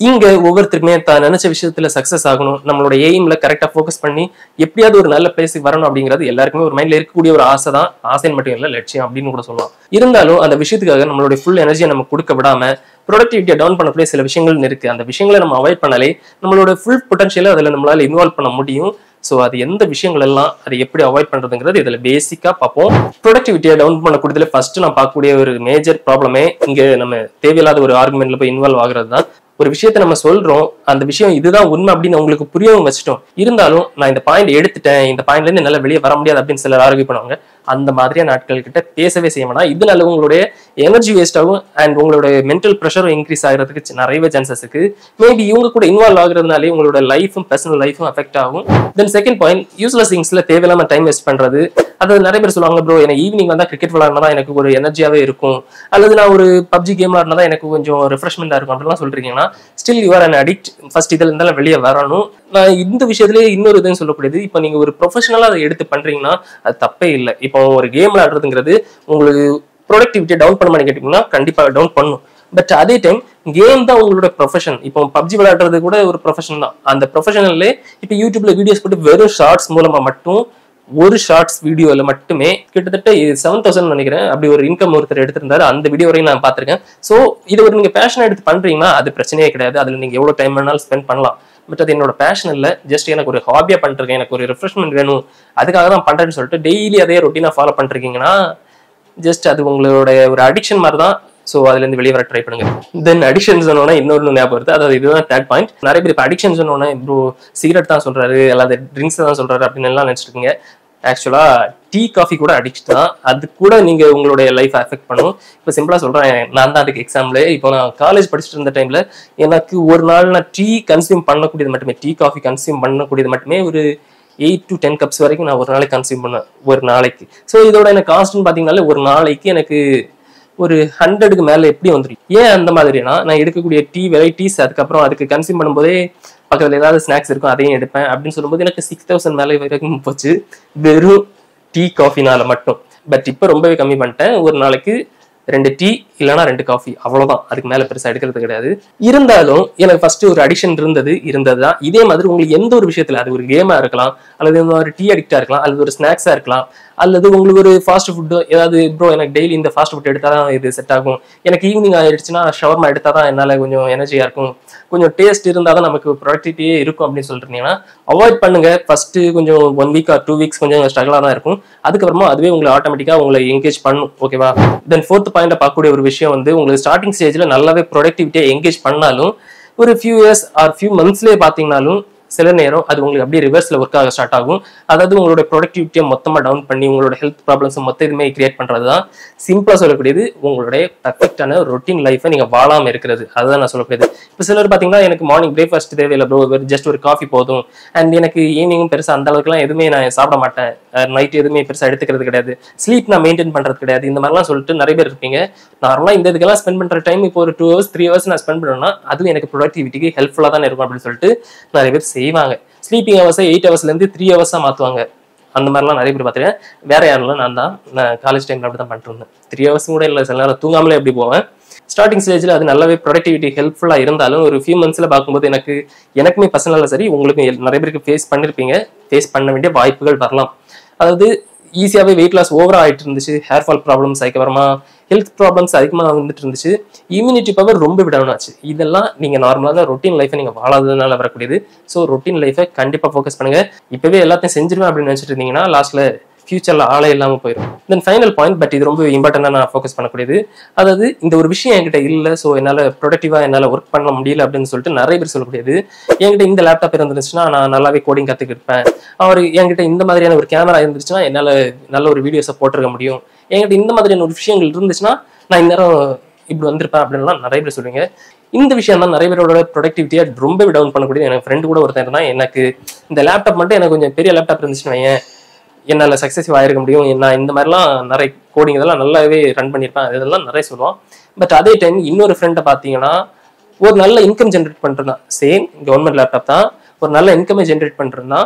இங்க ஒவ்வொருத்தருக்குமே தான் நினைச்ச விஷயத்துல சக்சஸ் ஆகணும் நம்மளோட எய்ம்ல கரெக்டா ஃபோக்கஸ் பண்ணி எப்படியாவது ஒரு நல்ல பிளேஸுக்கு வரணும் அப்படிங்கிறது எல்லாருக்குமே ஒரு மைண்ட்ல இருக்கக்கூடிய ஒரு ஆசை தான் ஆசைன்னு மட்டும் இல்ல லட்சியம் அப்படின்னு கூட சொல்லலாம் இருந்தாலும் அந்த விஷயத்துக்காக நம்மளுடைய ஃபுல் எனர்ஜியை நம்ம கொடுக்க விடாம ப்ரொடக்டிவிட்டியை டவுன் பண்ணக்கூடிய சில விஷயங்கள் இருக்கு அந்த விஷயங்களை நம்ம அவாய்ட் பண்ணாலே நம்மளோட ஃபுல் பொட்டன்ஷியலை அதுல நம்மளால இன்வால்வ் பண்ண முடியும் ஸோ அது எந்த விஷயங்கள் எல்லாம் அதை எப்படி அவாய்ட் பண்றதுங்கிறது இதுல பேசிக்கா பார்ப்போம் ப்ரொடக்டிவிட்டியை டவுன் பண்ணக்கூடியதுல ஃபர்ஸ்ட் நான் பார்க்கக்கூடிய ஒரு மேஜர் ப்ராப்ளமே இங்க நம்ம தேவையில்லாத ஒரு ஆர்குமெண்ட்ல போய் இன்வால்வ் ஆகுறது தான் ஒரு விஷயத்த நம்ம சொல்றோம் அந்த விஷயம் இதுதான் உண்மை அப்படின்னு உங்களுக்கு புரியவும் வச்சுட்டோம் இருந்தாலும் நான் இந்த பாயிண்ட் எடுத்துட்டேன் இந்த பாயிண்ட்ல இருந்து என்னால வெளியே வர முடியாது அப்படின்னு சிலர் ஆர்கியூ பண்ணுவாங்க அந்த மாதிரியான நாட்கள் கிட்ட பேசவே செய்ய வேணாம் இதனால உங்களுடைய எனர்ஜி வேஸ்ட் ஆகும் அண்ட் உங்களோட மென்டல் ப்ரெஷரும் இன்க்ரீஸ் ஆகிறதுக்கு சி- நிறையவே சான்சஸ் இருக்கு மேபி இவங்க கூட இன்வால்வ் ஆகுறதுனாலே உங்களோட லைஃபும் பர்சனல் லைஃபும் அஃபெக்ட் ஆகும் தென் செகண்ட் பாயிண்ட் யூஸ்லெஸ் திங்ஸ்ல தேவையில்லாம டைம் வேஸ்ட் பண்றது அதாவது நிறைய பேர் சொல்லுவாங்க ப்ரோ எனக்கு ஈவினிங் வந்தா கிரிக்கெட் விளையாடினா தான் எனக்கு ஒரு எனர்ஜியாவே இருக்கும் அல்லது நான் ஒரு பப்ஜி கேம் விளையாடினா தான் எனக்கு கொஞ்சம் ரிஃப்ரெஷ்மெண்டா இருக்கும் அப்படிலாம் சொல்றீங்கன்னா still you are an addict first இதுல இருந்தாலும் வெளியே வரணும் நான் இந்த விஷயத்துலயே இன்னொரு இதுன்னு சொல்லக்கூடியது இப்போ நீங்க ஒரு ப்ரொஃபஷனலா அதை எடுத்து பண்றீங்கன்னா அது தப்பே இல்லை இப்போ ஒரு கேம் விளையாடுறதுங்கிறது உங்களுக்கு ப்ரொடக்டிவிட்டியை டவுன் பண்ண மாதிரி கேட்டீங்கன்னா கண்டிப்பா டவுன் பண்ணும் பட் அதே டைம் கேம் தான் உங்களோட ப்ரொஃபஷன் இப்போ பப்ஜி விளையாடுறது கூட ஒரு ப்ரொஃபஷன் தான் அந்த ப்ரொஃபஷனல்லே இப்போ யூடியூப்ல வீடியோஸ் போட்டு வெறும் ஷார்ட்ஸ் மூலமா மட்டும் ஒரு ஷார்ட்ஸ் வீடியோல மட்டுமே கிட்டத்தட்ட செவன் தௌசண்ட் நினைக்கிறேன் அப்படி ஒரு இன்கம் ஒருத்தர் எடுத்திருந்தாரு அந்த வீடியோ வரையும் நான் பார்த்திருக்கேன் ஸோ இது ஒரு நீங்க பேஷன் எடுத்து பண்றீங்கன்னா அது பிரச்சனையே கிடையாது அதுல நீங்க எவ்வளவு டைம் வேணாலும் ஸ்பெண்ட் பண்ணலாம் பட் அது என்னோட பேஷன் இல்ல ஜஸ்ட் எனக்கு ஒரு ஹாபியா பண்ணிருக்கேன் எனக்கு ஒரு ரிஃப்ரெஷ்மெண்ட் வேணும் அதுக்காக தான் பண்றேன்னு சொல்லிட்டு டெய்லி அதே ரொட்டீனா ஃபாலோ பண்ணிருக்கீங்கன்னா ஜஸ்ட் அது உங்களோட ஒரு அடிக்ஷன் மாதிரி தான் ஸோ அதுல இருந்து வெளியே வர ட்ரை பண்ணுங்க தென் அடிக்ஷன் சொன்னோன்னா இன்னொரு ஞாபகம் வருது அதாவது இதுதான் தேர்ட் பாயிண்ட் நிறைய பேர் இப்போ அடிக்ஷன் சொன்னோன்னா ப்ரோ சிகரெட் தான் சொல்றாரு அல்லது ட்ரிங்க்ஸ் தான் சொல்றாரு அப்படின்னு எல்லாம் நினைச்சிருக்கீங்க ஆக்சுவலா டீ காஃபி கூட அடிக்ட் தான் அது கூட நீங்க உங்களுடைய லைஃப் அஃபெக்ட் பண்ணும் இப்போ சிம்பிளா சொல்றேன் நான் தான் அதுக்கு எக்ஸாம்ல இப்போ நான் காலேஜ் படிச்சுட்டு இருந்த டைம்ல எனக்கு ஒரு நாள் நான் டீ கன்சியூம் பண்ணக்கூடியது மட்டுமே டீ காஃபி கன்சியூம் பண்ணக்கூடியது மட்டுமே ஒரு எயிட் டு டென் கப்ஸ் வரைக்கும் நான் ஒரு நாளைக்கு கன்சியூம் பண்ணேன் ஒரு நாளைக்கு ஸோ இதோட எனக்கு காஸ்ட்னு பார்த்தீங்கன்னாலே ஒரு நாளைக்கு எனக்கு ஒரு ஹண்ட்ரடுக்கு மேலே எப்படி வந்துடும் ஏன் அந்த மாதிரினா நான் எடுக்கக்கூடிய டீ வெரைட்டிஸ் அதுக்கப்புறம் அதுக்கு கன்சியூம் பண்ணும்போதே பக்கத்தில் ஏதாவது ஸ்நாக்ஸ் இருக்கும் அதையும் எடுப்பேன் அப்படின்னு சொல்லும்போது எனக்கு சிக்ஸ் தௌசண்ட் மேலே வரைக்கும் போச்சு வெறும் டீ காஃபினால மட்டும் பட் இப்போ ரொம்பவே கம்மி பண்ணிட்டேன் ஒரு நாளைக்கு ரெண்டு டீ இல்லைன்னா ரெண்டு காஃபி அவ்வளவுதான் அதுக்கு மேல பெருசா எடுக்கிறது கிடையாது இருந்தாலும் எனக்கு ஃபர்ஸ்ட் ஒரு அடிக்ஷன் இருந்தது இருந்ததுதான் இதே மாதிரி உங்களுக்கு எந்த ஒரு விஷயத்துல அது ஒரு கேமா இருக்கலாம் அல்லது இந்த ஒரு டீ அடிக்டா இருக்கலாம் அல்லது ஒரு ஸ்நாக்ஸா இருக்கலாம் அல்லது உங்களுக்கு ஒரு ஃபாஸ்ட் ஃபுட்டு ஏதாவது ப்ரோ எனக்கு டெய்லி இந்த ஃபாஸ்ட் ஃபுட் எடுத்தா தான் இது செட் ஆகும் எனக்கு ஈவினிங் ஆயிடுச்சுன்னா ஷவர்மா எடுத்தா தான் என்னால கொஞ்சம் எனர்ஜியா இருக்கும் கொஞ்சம் டேஸ்ட் இருந்தால் தான் நமக்கு ப்ரொடக்டிவிட்டியே இருக்கும் அப்படின்னு சொல்றீங்கன்னா அவாய்ட் பண்ணுங்க ஃபர்ஸ்ட் கொஞ்சம் one week or two weeks கொஞ்சம் ஸ்ட்ரகிளாக தான் இருக்கும் அதுக்கப்புறமா அதுவே உங்களை ஆட்டோமேட்டிக்காக உங்களை எங்கேஜ் பண்ணும் ஓகேவா தென் ஃபோர்த் பாயிண்ட்ல பார்க்கக்கூடிய ஒரு விஷயம் வந்து உங்களுக்கு ஸ்டார்டிங் ஸ்டேஜ்ல நல்லாவே ப்ரொடக்டிவிட்டியை எங்கேஜ் பண்ணாலும் ஒரு ஃபியூ இயர்ஸ் ஆர் ஃபியூ மந்த்ஸ்லேயே பார்த்தீங்கன்னாலும் சில நேரம் அது உங்களுக்கு அப்படியே ரிவர்ஸ்ல ஒர்க் ஆக ஸ்டார்ட் ஆகும் அதாவது உங்களோட ப்ரொடக்டிவிட்டியை மொத்தமா டவுன் பண்ணி உங்களோட ஹெல்த் ப்ராப்ளம்ஸ் மொத்த இதுமே கிரியேட் பண்றது தான் சிம்பிளா சொல்லக்கூடியது உங்களுடைய பர்ஃபெக்டான ரொட்டீன் லைஃபை நீங்க வாழாம இருக்கிறது அதுதான் நான் சொல்லக்கூடியது இப்போ சிலர் பாத்தீங்கன்னா எனக்கு மார்னிங் பிரேக்ஃபாஸ்ட் தேவையில்லை ப்ரோ ஜஸ்ட் ஒரு காஃபி போதும் அண்ட் எனக்கு ஈவினிங் பெருசா அந்த அளவுக்குலாம் எதுவுமே நான் சாப்பிட மாட்டேன் நைட் எதுவுமே பெருசா எடுத்துக்கிறது கிடையாது ஸ்லீப் நான் மெயின்டைன் பண்றது கிடையாது இந்த மாதிரிலாம் சொல்லிட்டு நிறைய பேர் இருப்பீங்க நார்மலா இந்த இதுக்கெல்லாம் ஸ்பெண்ட் பண்ற டைம் இப்போ ஒரு டூ ஹவர்ஸ் த்ரீ ஹவர்ஸ் நான் ஸ்பெண்ட் பண்ணேன்னா அதுவும் எனக்கு ப்ரொடக்டிவிட்டிக்கு ஹெல்ப்ஃபுல்லா தான் இருக்கும் அப்படின்னு சொல்லிட்டு நிறைய பேர் செய்வாங்க ஸ்லீப்பிங் ஹவர்ஸை எயிட் ஹவர்ஸ்ல இருந்து த்ரீ ஹவர்ஸா மாத்துவாங்க அந்த மாதிரிலாம் நிறைய பேர் பார்த்துருக்கேன் வேற யாரும் நான் தான் நான் காலேஜ் டைம்ல அப்படி தான் பண்ணிட்டு இருந்தேன் த்ரீ ஹவர்ஸ் கூட இல்லை சில நேரம் தூங்காமலே எப்படி போவேன் ஸ்டார்டிங் ஸ்டேஜ்ல அது நல்லாவே ப்ரொடக்டிவிட்டி ஹெல்ப்ஃபுல்லா இருந்தாலும் ஒரு ஃபியூ மந்த்ஸ்ல பார்க்கும்போது எனக்கு எனக்குமே பர்சனலாக சரி உங்களுக்கும் எல்- நிறைய பேருக்கு ஃபேஸ் பண்ணிருப்பீங்க ஃபேஸ் பண்ண வேண்டிய வாய்ப்புகள் வரலாம் அதாவது ஈஸியாகவே வெயிட் லாஸ் ஓவரா ஆயிட்டு இருந்துச்சு ஹேர் ஃபால் ப்ராப்ளம்ஸ் அதுக்கப்புறமா ஹெல்த் ப்ராப்ளம்ஸ் அதிகமாக வந்துட்டு இருந்துச்சு இம்யூனிட்டி பவர் ரொம்ப விடவும் ஆச்சு இதெல்லாம் நீங்க நார்மலான ரொட்டீன் லைஃபை நீங்க வாழாததுனால வரக்கூடியது ஸோ ரொட்டீன் லைஃபை கண்டிப்பா ஃபோக்கஸ் பண்ணுங்க இப்பவே எல்லாத்தையும் செஞ்சிருவேன் அப்படின்னு நினைச்சிட்டு இருந்தீங்கன்னா லாஸ்ட்ல ஃபியூச்சர்ல ஆளே இல்லாம போயிடும் தென் ஃபைனல் பாயிண்ட் பட் இது ரொம்ப இம்பார்ட்டண்டாக நான் ஃபோக்கஸ் பண்ணக்கூடியது அதாவது இந்த ஒரு விஷயம் என்கிட்ட இல்லை ஸோ என்னால் ப்ரொடக்டிவாக என்னால் ஒர்க் பண்ண முடியல அப்படின்னு சொல்லிட்டு நிறைய பேர் சொல்லக்கூடியது என்கிட்ட இந்த லேப்டாப் இருந்துச்சுன்னா நான் நல்லாவே கோடிங் கற்றுக்கிருப்பேன் அவர் என்கிட்ட இந்த மாதிரியான ஒரு கேமரா இருந்துச்சுன்னா என்னால் நல்ல ஒரு வீடியோஸை போட்டிருக்க முடியும் என்கிட்ட இந்த மாதிரியான ஒரு விஷயங்கள் இருந்துச்சுன்னா நான் இந்நேரம் இப்படி வந்திருப்பேன் அப்படின்லாம் நிறைய பேர் சொல்லுவீங்க இந்த விஷயம் தான் நிறைய பேரோட ப்ரொடக்டிவிட்டியை ரொம்ப டவுன் பண்ணக்கூடிய எனக்கு ஃப்ரெண்டு கூட ஒருத்தன் இருந்தான் எனக்கு இந்த லேப்டாப் மட்டும் எனக்கு கொஞ்சம் பெரிய லேப்டாப் இருந்துச்சுன்னு வையேன் என்னால் சக்ஸஸிவ் ஆயிருக்க முடியும் நான் இந்த மாதிரிலாம் நிறைய கோடிங் இதெல்லாம் நல்லாவே ரன் பண்ணியிருப்பேன் இதெல்லாம் நிறைய சொல்லுவான் பட் அதே டைம் இன்னொரு ஃப்ரெண்டை பார்த்தீங்கன்னா ஒரு நல்ல இன்கம் ஜென்ரேட் பண்ணுறான் சேம் கவர்மெண்ட் லேப்டாப் தான் ஒரு நல்ல இன்கமே ஜென்ரேட் பண்ணுறான்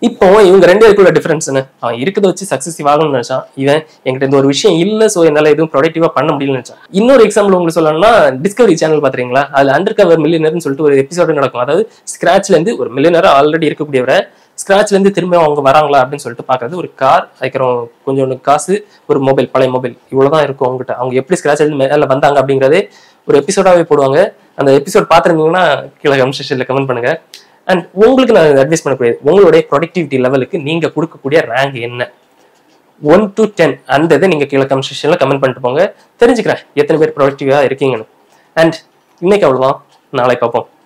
இப்போ இவங்க ரெண்டு பேருக்குள்ள டிஃபரன்ஸ் என்ன அவன் இருக்கிறத வச்சு சக்சஸிவ் ஆகணும்னு நினைச்சான் இவன் என்கிட்ட இந்த ஒரு விஷயம் இல்ல சோ என்னால எதுவும் ப்ரொடக்டிவா பண்ண முடியலன்னு நினைச்சான் இன்னொரு எக்ஸாம்பிள் உங்களுக்கு சொல்லணும்னா டிஸ்கவரி சேனல் பாத்துறீங்களா அதுல அண்டர் கவர் மில்லியனர்னு சொல்லிட்டு ஒரு எபிசோடு நடக்கும் அதாவது ஸ்கிராச்ல இருந்து ஒரு மில்லியனர் ஆல்ரெடி இருக்கக்கூடியவரை ஸ்கிராச்ல இருந்து திரும்ப அவங்க வராங்களா அப்படின்னு சொல்லிட்டு பாக்குறது ஒரு கார் அதுக்கப்புறம் கொஞ்சம் காசு ஒரு மொபைல் பழைய மொபைல் இவ்வளவுதான் இருக்கும் அவங்ககிட்ட அவங்க எப்படி ஸ்கிராச்ல இருந்து மேல வந்தாங்க அப்படிங்கறதே ஒரு எபிசோடாவே போடுவாங்க அந்த எபிசோட் பார்த்துருந்தீங்கன்னா கீழே கமெண்ட் செக்ஷன்ல கமெண்ட் பண்ணுங்க அண்ட் உங்களுக்கு நான் அட்வைஸ் பண்ணக்கூடியது உங்களுடைய ப்ரொடக்டிவிட்டி லெவலுக்கு நீங்க கொடுக்கக்கூடிய ரேங்க் என்ன ஒன் டு டென் அந்த இதை நீங்க கீழே கமெண்ட் செக்ஷன்ல கமெண்ட் பண்ணிட்டு போங்க தெரிஞ்சுக்கிறேன் எத்தனை பேர் ப்ரொடக்டிவா இருக்கீங்கன்னு அண்ட் இன்னைக்கு அவ்வளவுதான் நாளை பார்ப்போம்